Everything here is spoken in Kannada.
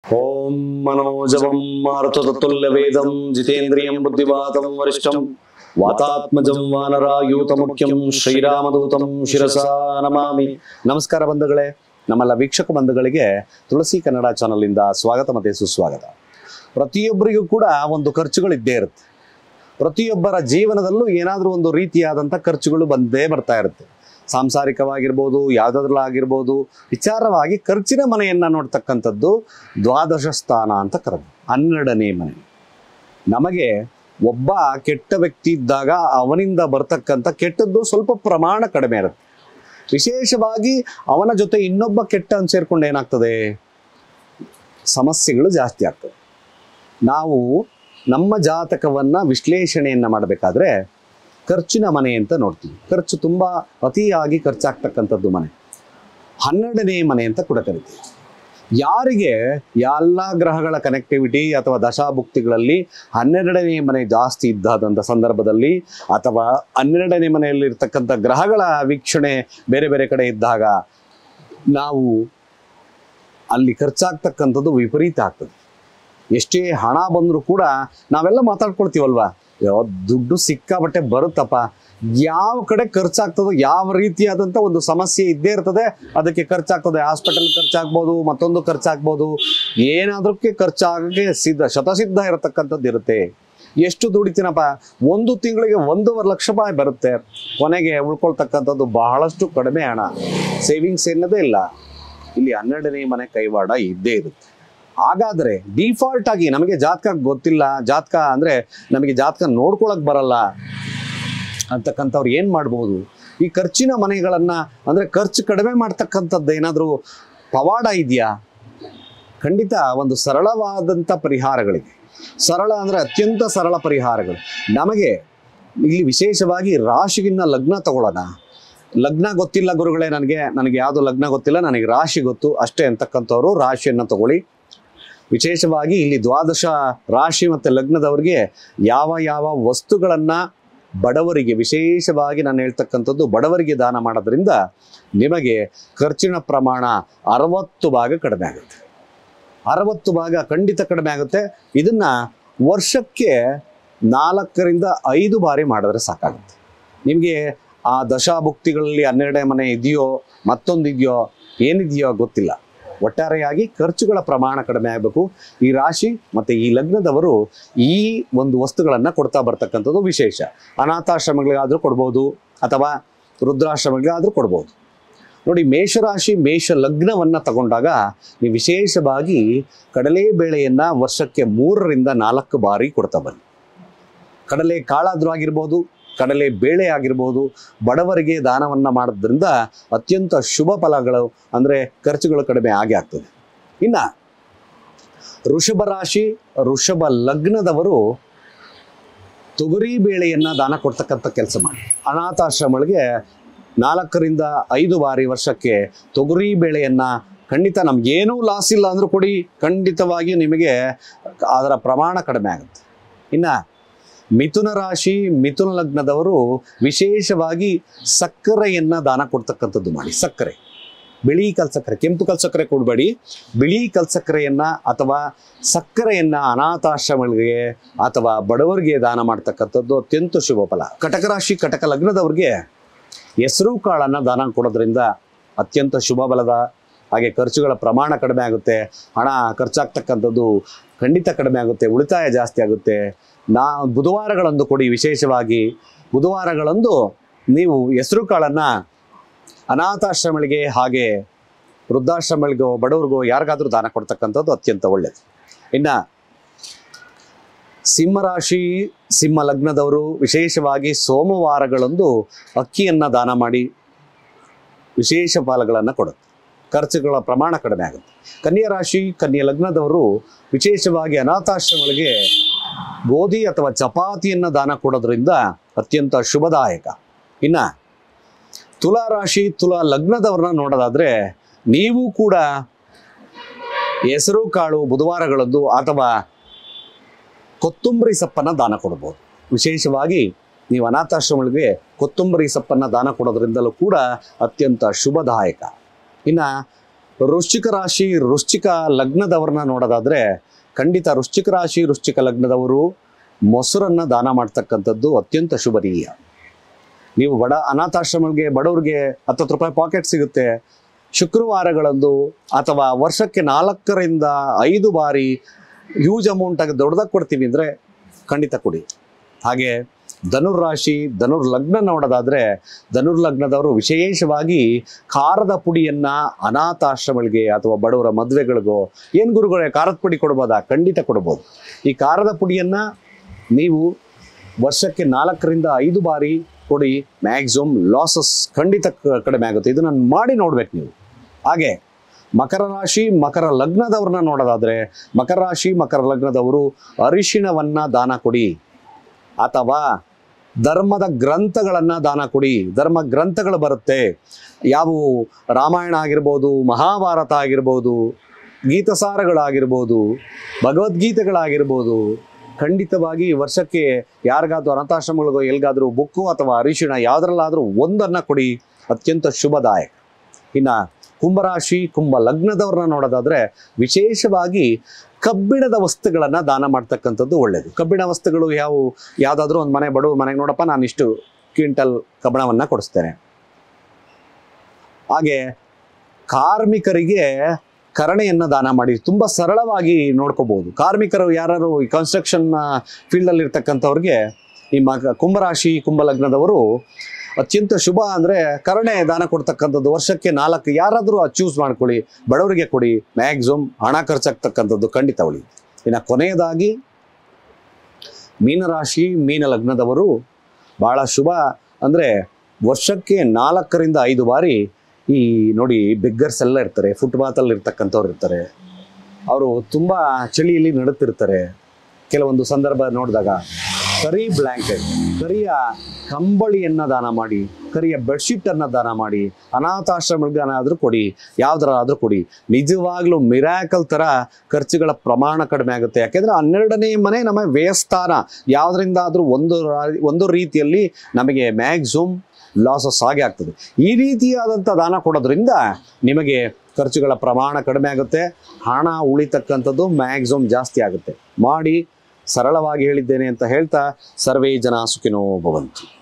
ಓಂ ಮನೋಜವಂ ಮಾರುತತುಲ್ಯವೇದಂ ಜಿತೇಂದ್ರಿಯಂ ಬುದ್ಧಿವಾದಂ ವರಿಷ್ಠಂ ವಾತಾತ್ಮಜಂ ವಾನರಾಯೂತ ಮುಖ್ಯಂ ಶ್ರೀರಾಮದೂತಂ ಶಿರಸಾ ನಮಾಮಿ ನಮಸ್ಕಾರ ಬಂಧುಗಳೇ ನಮ್ಮೆಲ್ಲ ವೀಕ್ಷಕ ಬಂಧುಗಳಿಗೆ ತುಳಸಿ ಕನ್ನಡ ಚಾನಲಿಂದ ಸ್ವಾಗತ ಮತ್ತೆ ಸುಸ್ವಾಗತ ಪ್ರತಿಯೊಬ್ಬರಿಗೂ ಕೂಡ ಒಂದು ಖರ್ಚುಗಳು ಇದ್ದೇ ಇರುತ್ತೆ ಪ್ರತಿಯೊಬ್ಬರ ಜೀವನದಲ್ಲೂ ಏನಾದರೂ ಒಂದು ರೀತಿಯಾದಂಥ ಖರ್ಚುಗಳು ಬಂದೇ ಬರ್ತಾ ಇರುತ್ತೆ ಸಾಂಸಾರಿಕವಾಗಿರ್ಬೋದು ಯಾವುದಾದ್ರಲ್ಲಾಗಿರ್ಬೋದು ವಿಚಾರವಾಗಿ ಖರ್ಚಿನ ಮನೆಯನ್ನ ನೋಡ್ತಕ್ಕಂಥದ್ದು ದ್ವಾದಶ ಸ್ಥಾನ ಅಂತ ಕರೆದು ಹನ್ನೆರಡನೇ ಮನೆ ನಮಗೆ ಒಬ್ಬ ಕೆಟ್ಟ ವ್ಯಕ್ತಿ ಇದ್ದಾಗ ಅವನಿಂದ ಬರ್ತಕ್ಕಂಥ ಕೆಟ್ಟದ್ದು ಸ್ವಲ್ಪ ಪ್ರಮಾಣ ಕಡಿಮೆ ಇರುತ್ತೆ ವಿಶೇಷವಾಗಿ ಅವನ ಜೊತೆ ಇನ್ನೊಬ್ಬ ಕೆಟ್ಟ ಅಂತ ಸೇರ್ಕೊಂಡು ಏನಾಗ್ತದೆ ಸಮಸ್ಯೆಗಳು ಜಾಸ್ತಿ ಆಗ್ತದೆ ನಾವು ನಮ್ಮ ಜಾತಕವನ್ನ ವಿಶ್ಲೇಷಣೆಯನ್ನ ಮಾಡಬೇಕಾದ್ರೆ ಖರ್ಚಿನ ಮನೆ ಅಂತ ನೋಡ್ತೀವಿ ಖರ್ಚು ತುಂಬ ಅತಿಯಾಗಿ ಖರ್ಚಾಗ್ತಕ್ಕಂಥದ್ದು ಮನೆ ಹನ್ನೆರಡನೇ ಮನೆ ಅಂತ ಕೂಡ ಕರಿತೀವಿ ಯಾರಿಗೆ ಎಲ್ಲ ಗ್ರಹಗಳ ಕನೆಕ್ಟಿವಿಟಿ ಅಥವಾ ದಶಾಭುಕ್ತಿಗಳಲ್ಲಿ ಹನ್ನೆರಡನೇ ಮನೆ ಜಾಸ್ತಿ ಇದ್ದಾದಂಥ ಸಂದರ್ಭದಲ್ಲಿ ಅಥವಾ ಹನ್ನೆರಡನೇ ಮನೆಯಲ್ಲಿರ್ತಕ್ಕಂಥ ಗ್ರಹಗಳ ವೀಕ್ಷಣೆ ಬೇರೆ ಬೇರೆ ಕಡೆ ಇದ್ದಾಗ ನಾವು ಅಲ್ಲಿ ಖರ್ಚಾಗ್ತಕ್ಕಂಥದ್ದು ವಿಪರೀತ ಆಗ್ತದೆ ಎಷ್ಟೇ ಹಣ ಬಂದರೂ ಕೂಡ ನಾವೆಲ್ಲ ಮಾತಾಡ್ಕೊಳ್ತೀವಲ್ವಾ ಯೋ, ದುಡ್ಡು ಸಿಕ್ಕಾಬಟ್ಟೆ ಬರುತ್ತಪ್ಪ ಯಾವ ಕಡೆ ಖರ್ಚಾಗ್ತದೋ ಯಾವ ರೀತಿಯಾದಂಥ ಒಂದು ಸಮಸ್ಯೆ ಇದ್ದೇ ಇರ್ತದೆ ಅದಕ್ಕೆ ಖರ್ಚಾಗ್ತದೆ ಹಾಸ್ಪಿಟಲ್ ಖರ್ಚಾಗ್ಬೋದು ಮತ್ತೊಂದು ಖರ್ಚಾಗ್ಬೋದು ಏನಾದ್ರಕ್ಕೆ ಖರ್ಚಾಗಕ್ಕೆ ಸಿದ್ಧ ಶತಸಿದ್ಧ ಇರತಕ್ಕಂಥದ್ದು ಇರುತ್ತೆ ಎಷ್ಟು ದುಡಿತೀನಪ್ಪ ಒಂದು ತಿಂಗಳಿಗೆ ಒಂದೂವರೆ ಲಕ್ಷ ರೂಪಾಯಿ ಬರುತ್ತೆ ಕೊನೆಗೆ ಉಳ್ಕೊಳ್ತಕ್ಕಂಥದ್ದು ಬಹಳಷ್ಟು ಕಡಿಮೆ ಹಣ ಸೇವಿಂಗ್ಸ್ ಎನ್ನದೇ ಇಲ್ಲ ಇಲ್ಲಿ ಹನ್ನೆರಡನೇ ಮನೆ ಕೈವಾಡ ಇದ್ದೇ ಇರುತ್ತೆ ಹಾಗಾದ್ರೆ ಡಿಫಾಲ್ಟ್ ಆಗಿ ನಮಗೆ ಜಾತಕ ಗೊತ್ತಿಲ್ಲ ಜಾತಕ ಅಂದ್ರೆ ನಮಗೆ ಜಾತಕ ನೋಡ್ಕೊಳಕ್ ಬರಲ್ಲ ಅಂತಕ್ಕಂಥವ್ರು ಏನ್ ಮಾಡ್ಬೋದು ಈ ಖರ್ಚಿನ ಮನೆಗಳನ್ನ ಅಂದ್ರೆ ಖರ್ಚು ಕಡಿಮೆ ಮಾಡ್ತಕ್ಕಂಥದ್ದು ಏನಾದರೂ ಪವಾಡ ಇದೆಯಾ ಖಂಡಿತ ಒಂದು ಸರಳವಾದಂಥ ಪರಿಹಾರಗಳಿವೆ ಸರಳ ಅಂದ್ರೆ ಅತ್ಯಂತ ಸರಳ ಪರಿಹಾರಗಳು ನಮಗೆ ಇಲ್ಲಿ ವಿಶೇಷವಾಗಿ ರಾಶಿಗಿನ್ನ ಲಗ್ನ ತಗೊಳ್ಳೋಣ ಲಗ್ನ ಗೊತ್ತಿಲ್ಲ ಗುರುಗಳೇ ನನಗೆ ನನಗೆ ಯಾವುದು ಲಗ್ನ ಗೊತ್ತಿಲ್ಲ ನನಗೆ ರಾಶಿ ಗೊತ್ತು ಅಷ್ಟೇ ಅಂತಕ್ಕಂಥವ್ರು ರಾಶಿಯನ್ನು ತಗೊಳ್ಳಿ ವಿಶೇಷವಾಗಿ ಇಲ್ಲಿ ದ್ವಾದಶ ರಾಶಿ ಮತ್ತು ಲಗ್ನದವರಿಗೆ ಯಾವ ಯಾವ ವಸ್ತುಗಳನ್ನ ಬಡವರಿಗೆ ವಿಶೇಷವಾಗಿ ನಾನು ಹೇಳ್ತಕ್ಕಂಥದ್ದು ಬಡವರಿಗೆ ದಾನ ಮಾಡೋದ್ರಿಂದ ನಿಮಗೆ ಖರ್ಚಿನ ಪ್ರಮಾಣ ಅರವತ್ತು ಭಾಗ ಕಡಿಮೆ ಆಗುತ್ತೆ ಅರವತ್ತು ಭಾಗ ಖಂಡಿತ ಕಡಿಮೆ ಆಗುತ್ತೆ ಇದನ್ನ ವರ್ಷಕ್ಕೆ ನಾಲ್ಕರಿಂದ ಐದು ಬಾರಿ ಮಾಡಿದ್ರೆ ಸಾಕಾಗುತ್ತೆ ನಿಮಗೆ ಆ ದಶಾಭುಕ್ತಿಗಳಲ್ಲಿ ಹನ್ನೆರಡನೇ ಮನೆ ಇದೆಯೋ ಮತ್ತೊಂದು ಇದೆಯೋ ಏನಿದೆಯೋ ಗೊತ್ತಿಲ್ಲ ಒಟ್ಟಾರೆಯಾಗಿ ಖರ್ಚುಗಳ ಪ್ರಮಾಣ ಕಡಿಮೆ ಆಗಬೇಕು ಈ ರಾಶಿ ಮತ್ತು ಈ ಲಗ್ನದವರು ಈ ಒಂದು ವಸ್ತುಗಳನ್ನು ಕೊಡ್ತಾ ಬರ್ತಕ್ಕಂಥದ್ದು ವಿಶೇಷ ಅನಾಥಾಶ್ರಮಗಳಿಗಾದರೂ ಕೊಡ್ಬೋದು ಅಥವಾ ವೃದ್ಧಾಶ್ರಮಗಳಿಗಾದರೂ ಕೊಡ್ಬೋದು ನೋಡಿ ಮೇಷರಾಶಿ ಮೇಷ ಲಗ್ನವನ್ನು ತಗೊಂಡಾಗ ನೀವು ವಿಶೇಷವಾಗಿ ಕಡಲೆಬೇಳೆಯನ್ನು ವರ್ಷಕ್ಕೆ ಮೂರರಿಂದ ನಾಲ್ಕು ಬಾರಿ ಕೊಡ್ತಾ ಬನ್ನಿ ಕಡಲೆ ಕಾಳಾದ್ರೂ ಆಗಿರ್ಬೋದು ಕಡಲೆ ಬೇಳೆ ಆಗಿರ್ಬೋದು ಬಡವರಿಗೆ ದಾನವನ್ನು ಮಾಡೋದ್ರಿಂದ ಅತ್ಯಂತ ಶುಭ ಫಲಗಳು ಅಂದರೆ ಖರ್ಚುಗಳು ಕಡಿಮೆ ಆಗೇ ಆಗ್ತದೆ ಇನ್ನು ಋಷಭ ರಾಶಿ ಋಷಭ ಲಗ್ನದವರು ತೊಗರಿ ಬೇಳೆಯನ್ನು ದಾನ ಕೊಡ್ತಕ್ಕಂಥ ಕೆಲಸ ಮಾಡಿ ಅನಾಥಾಶ್ರಮಗಳಿಗೆ ನಾಲ್ಕರಿಂದ ಐದು ಬಾರಿ ವರ್ಷಕ್ಕೆ ತೊಗರಿ ಬೇಳೆಯನ್ನು ಖಂಡಿತ ನಮಗೇನೂ ಲಾಸ್ ಇಲ್ಲ ಅಂದರೂ ಕೊಡಿ ಖಂಡಿತವಾಗಿಯೂ ನಿಮಗೆ ಅದರ ಪ್ರಮಾಣ ಕಡಿಮೆ ಆಗುತ್ತೆ ಇನ್ನು ಮಿಥುನ ರಾಶಿ ಮಿಥುನ ಲಗ್ನದವರು ವಿಶೇಷವಾಗಿ ಸಕ್ಕರೆಯನ್ನು ದಾನ ಕೊಡ್ತಕ್ಕಂಥದ್ದು ಮಾಡಿ ಸಕ್ಕರೆ ಬಿಳಿ ಕಲ್ಸಕ್ಕರೆ ಕೆಂಪು ಕಲ್ಸಕ್ಕರೆ ಕೊಡಬೇಡಿ ಬಿಳಿ ಕಲ್ಸಕ್ಕರೆಯನ್ನು ಅಥವಾ ಸಕ್ಕರೆಯನ್ನು ಅನಾಥಾಶ್ರಮಗಳಿಗೆ ಅಥವಾ ಬಡವರಿಗೆ ದಾನ ಮಾಡ್ತಕ್ಕಂಥದ್ದು ಅತ್ಯಂತ ಶುಭ ಫಲ ಕಟಕ ರಾಶಿ ಕಟಕ ಲಗ್ನದವ್ರಿಗೆ ಹೆಸರು ಕಾಳನ್ನು ದಾನ ಕೊಡೋದ್ರಿಂದ ಅತ್ಯಂತ ಶುಭ ಫಲದ ಹಾಗೆ ಖರ್ಚುಗಳ ಪ್ರಮಾಣ ಕಡಿಮೆ ಆಗುತ್ತೆ ಹಣ ಖರ್ಚಾಗ್ತಕ್ಕಂಥದ್ದು ಖಂಡಿತ ಕಡಿಮೆ ಆಗುತ್ತೆ ಉಳಿತಾಯ ಜಾಸ್ತಿ ಆಗುತ್ತೆ ನಾ ಬುಧವಾರಗಳಂದು ಕೊಡಿ ವಿಶೇಷವಾಗಿ ಬುಧವಾರಗಳಂದು ನೀವು ಹೆಸರು ಕಾಳನ್ನು ಅನಾಥಾಶ್ರಮಗಳಿಗೆ ಹಾಗೆ ವೃದ್ಧಾಶ್ರಮಗಳಿಗೋ ಬಡವರಿಗೋ ಯಾರಿಗಾದ್ರೂ ದಾನ ಕೊಡ್ತಕ್ಕಂಥದ್ದು ಅತ್ಯಂತ ಒಳ್ಳೆಯದು ಇನ್ನು ಸಿಂಹರಾಶಿ ಸಿಂಹ ಲಗ್ನದವರು ವಿಶೇಷವಾಗಿ ಸೋಮವಾರಗಳಂದು ಅಕ್ಕಿಯನ್ನು ದಾನ ಮಾಡಿ ವಿಶೇಷ ಫಲಗಳನ್ನು ಕೊಡುತ್ತೆ ಖರ್ಚುಗಳ ಪ್ರಮಾಣ ಕಡಿಮೆ ಆಗುತ್ತೆ ಕನ್ಯಾ ರಾಶಿ ಕನ್ಯಾ ಲಗ್ನದವರು ವಿಶೇಷವಾಗಿ ಅನಾಥಾಶ್ರಮಗಳಿಗೆ ಗೋಧಿ ಅಥವಾ ಚಪಾತಿಯನ್ನು ದಾನ ಕೊಡೋದ್ರಿಂದ ಅತ್ಯಂತ ಶುಭದಾಯಕ ಇನ್ನು ತುಲಾ ರಾಶಿ ತುಲಾ ಲಗ್ನದವ್ರನ್ನ ನೋಡೋದಾದ್ರೆ ನೀವು ಕೂಡ ಹೆಸರು ಕಾಳು ಬುಧವಾರಗಳದ್ದು ಅಥವಾ ಕೊತ್ತಂಬರಿ ಸೊಪ್ಪನ್ನು ದಾನ ಕೊಡ್ಬೋದು ವಿಶೇಷವಾಗಿ ನೀವು ಅನಾಥಾಶ್ರಮಗಳಿಗೆ ಕೊತ್ತಂಬರಿ ಸೊಪ್ಪನ್ನು ದಾನ ಕೊಡೋದ್ರಿಂದಲೂ ಕೂಡ ಅತ್ಯಂತ ಶುಭದಾಯಕ ಇನ್ನು ವೃಶ್ಚಿಕ ರಾಶಿ ವೃಶ್ಚಿಕ ಲಗ್ನದವ್ರನ್ನ ನೋಡೋದಾದ್ರೆ ಖಂಡಿತ ವೃಶ್ಚಿಕ ರಾಶಿ ವೃಶ್ಚಿಕ ಲಗ್ನದವರು ಮೊಸರನ್ನ ದಾನ ಮಾಡ್ತಕ್ಕಂಥದ್ದು ಅತ್ಯಂತ ಶುಭನೀಯ ನೀವು ಬಡ ಅನಾಥಾಶ್ರಮಗಳಿಗೆ ಬಡವ್ರಿಗೆ ಹತ್ತತ್ತು ರೂಪಾಯಿ ಪಾಕೆಟ್ ಸಿಗುತ್ತೆ ಶುಕ್ರವಾರಗಳಂದು ಅಥವಾ ವರ್ಷಕ್ಕೆ ನಾಲ್ಕರಿಂದ ಐದು ಬಾರಿ ಹ್ಯೂಜ್ ಅಮೌಂಟ್ ಆಗಿ ದೊಡ್ಡದಾಗಿ ಕೊಡ್ತೀವಿ ಅಂದರೆ ಖಂಡಿತ ಕೊಡಿ ಹಾಗೆ ಧನುರ್ ರಾಶಿ ಧನುರ್ ಲಗ್ನ ನೋಡೋದಾದ್ರೆ ಧನುರ್ ಲಗ್ನದವರು ವಿಶೇಷವಾಗಿ ಖಾರದ ಪುಡಿಯನ್ನ ಅನಾಥಾಶ್ರಮಗಳಿಗೆ ಅಥವಾ ಬಡವರ ಮದುವೆಗಳಿಗೋ ಏನು ಗುರುಗಳೇ ಖಾರದ ಪುಡಿ ಕೊಡ್ಬೋದಾ ಖಂಡಿತ ಕೊಡ್ಬೋದು ಈ ಖಾರದ ಪುಡಿಯನ್ನ ನೀವು ವರ್ಷಕ್ಕೆ ನಾಲ್ಕರಿಂದ ಐದು ಬಾರಿ ಕೊಡಿ ಮ್ಯಾಕ್ಸಿಮಮ್ ಲಾಸಸ್ ಖಂಡಿತ ಕ- ಕಡಿಮೆ ಆಗುತ್ತೆ ಇದನ್ನ ಮಾಡಿ ನೋಡ್ಬೇಕು ನೀವು ಹಾಗೆ ಮಕರ ರಾಶಿ ಮಕರ ಲಗ್ನದವ್ರನ್ನ ನೋಡೋದಾದ್ರೆ ಮಕರ ರಾಶಿ ಮಕರ ಲಗ್ನದವರು ಅರಿಶಿಣವನ್ನ ದಾನ ಕೊಡಿ ಅಥವಾ ಧರ್ಮದ ಗ್ರಂಥಗಳನ್ನ ದಾನ ಕೊಡಿ ಧರ್ಮ ಗ್ರಂಥಗಳು ಬರುತ್ತೆ ಯಾವುವು ರಾಮಾಯಣ ಆಗಿರ್ಬೋದು ಮಹಾಭಾರತ ಆಗಿರ್ಬೋದು ಗೀತಸಾರಗಳಾಗಿರ್ಬೋದು ಭಗವದ್ಗೀತೆಗಳಾಗಿರ್ಬೋದು ಖಂಡಿತವಾಗಿ ವರ್ಷಕ್ಕೆ ಯಾರಿಗಾದ್ರೂ ಅನಾಥಾಶ್ರಮಗಳಿಗೋ ಎಲ್ಗಾದ್ರೂ ಬುಕ್ಕು ಅಥವಾ ಅರಿಶಿಣ ಯಾವುದ್ರಲ್ಲಾದ್ರೂ ಒಂದನ್ನ ಕೊಡಿ ಅತ್ಯಂತ ಶುಭದಾಯಕ ಇನ್ನ ಕುಂಭರಾಶಿ ಕುಂಭ ಲಗ್ನದವ್ರನ್ನ ನೋಡೋದಾದ್ರೆ ವಿಶೇಷವಾಗಿ ಕಬ್ಬಿಣದ ವಸ್ತುಗಳನ್ನ ದಾನ ಮಾಡ್ತಕ್ಕಂಥದ್ದು ಒಳ್ಳೆಯದು ಕಬ್ಬಿಣ ವಸ್ತುಗಳು ಯಾವುವು ಯಾವುದಾದ್ರೂ ಒಂದು ಮನೆ ಬಡವ್ರ ಮನೆಗೆ ನೋಡಪ್ಪ ನಾನು ಇಷ್ಟು ಕ್ವಿಂಟಲ್ ಕಬ್ಬಿಣವನ್ನ ಕೊಡಿಸ್ತೇನೆ ಹಾಗೆ ಕಾರ್ಮಿಕರಿಗೆ ಕರಣೆಯನ್ನ ದಾನ ಮಾಡಿ ತುಂಬಾ ಸರಳವಾಗಿ ನೋಡ್ಕೋಬಹುದು ಕಾರ್ಮಿಕರು ಯಾರು ಈ ಕನ್ಸ್ಟ್ರಕ್ಷನ್ ಫೀಲ್ಡ್ ಅಲ್ಲಿ ಇರ್ತಕ್ಕಂಥವ್ರಿಗೆ ಈ ಮಗ ಕುಂಭರಾಶಿ ಕುಂಭಲಗ್ನದವರು ಅತ್ಯಂತ ಶುಭ ಅಂದ್ರೆ ಕರಣೆ ದಾನ ಕೊಡ್ತಕ್ಕಂಥದ್ದು ವರ್ಷಕ್ಕೆ ನಾಲ್ಕು ಯಾರಾದರೂ ಚೂಸ್ ಮಾಡ್ಕೊಳ್ಳಿ ಬಡವರಿಗೆ ಕೊಡಿ ಮ್ಯಾಕ್ಸಿಮಮ್ ಹಣ ಖರ್ಚಾಗ್ತಕ್ಕಂಥದ್ದು ಖಂಡಿತ ಉಳಿ ಇನ್ನು ಕೊನೆಯದಾಗಿ ಮೀನರಾಶಿ ಮೀನ ಲಗ್ನದವರು ಬಹಳ ಶುಭ ಅಂದ್ರೆ ವರ್ಷಕ್ಕೆ ನಾಲ್ಕರಿಂದ ಐದು ಬಾರಿ ಈ ನೋಡಿ ಬೆಗ್ಗರ್ಸ್ ಎಲ್ಲ ಇರ್ತಾರೆ ಫುಟ್ಪಾತಲ್ಲಿ ಇರ್ತಕ್ಕಂಥವ್ರು ಇರ್ತಾರೆ ಅವರು ತುಂಬ ಚಳಿಯಲ್ಲಿ ನಡುತ್ತಿರ್ತಾರೆ ಕೆಲವೊಂದು ಸಂದರ್ಭ ನೋಡಿದಾಗ ಕರಿ ಬ್ಲ್ಯಾಂಕೆಟ್ ಕರಿಯ ಕಂಬಳಿಯನ್ನ ದಾನ ಮಾಡಿ ಕರಿಯ ಬೆಡ್ಶೀಟನ್ನು ದಾನ ಮಾಡಿ ಅನಾಥಾಶ್ರಮಗಳಿಗಾದ್ರೂ ಕೊಡಿ ಯಾವ್ದಾರಾದ್ರೂ ಕೊಡಿ ನಿಜವಾಗ್ಲೂ ಮಿರಾಕಲ್ ಥರ ಖರ್ಚುಗಳ ಪ್ರಮಾಣ ಕಡಿಮೆ ಆಗುತ್ತೆ ಯಾಕೆಂದ್ರೆ ಹನ್ನೆರಡನೇ ಮನೆ ನಮ್ಮ ವ್ಯಯಸ್ಥಾನ ಯಾವುದರಿಂದ ಆದರೂ ಒಂದು ರಾ- ಒಂದು ರೀತಿಯಲ್ಲಿ ನಮಗೆ ಮ್ಯಾಕ್ಸಿಮಮ್ ಲಾಸಸ್ ಆಗೇ ಆಗ್ತದೆ ಈ ರೀತಿಯಾದಂಥ ದಾನ ಕೊಡೋದ್ರಿಂದ ನಿಮಗೆ ಖರ್ಚುಗಳ ಪ್ರಮಾಣ ಕಡಿಮೆ ಆಗುತ್ತೆ ಹಣ ಉಳಿತಕ್ಕಂಥದ್ದು ಮ್ಯಾಕ್ಸಿಮಮ್ ಜಾಸ್ತಿ ಆಗುತ್ತೆ ಮಾಡಿ ಸರಳವಾಗಿ ಹೇಳಿದ್ದೇನೆ ಅಂತ ಹೇಳ್ತಾ ಸರ್ವೇ ಜನ ಸುಖಿನೋ ಭವಂತು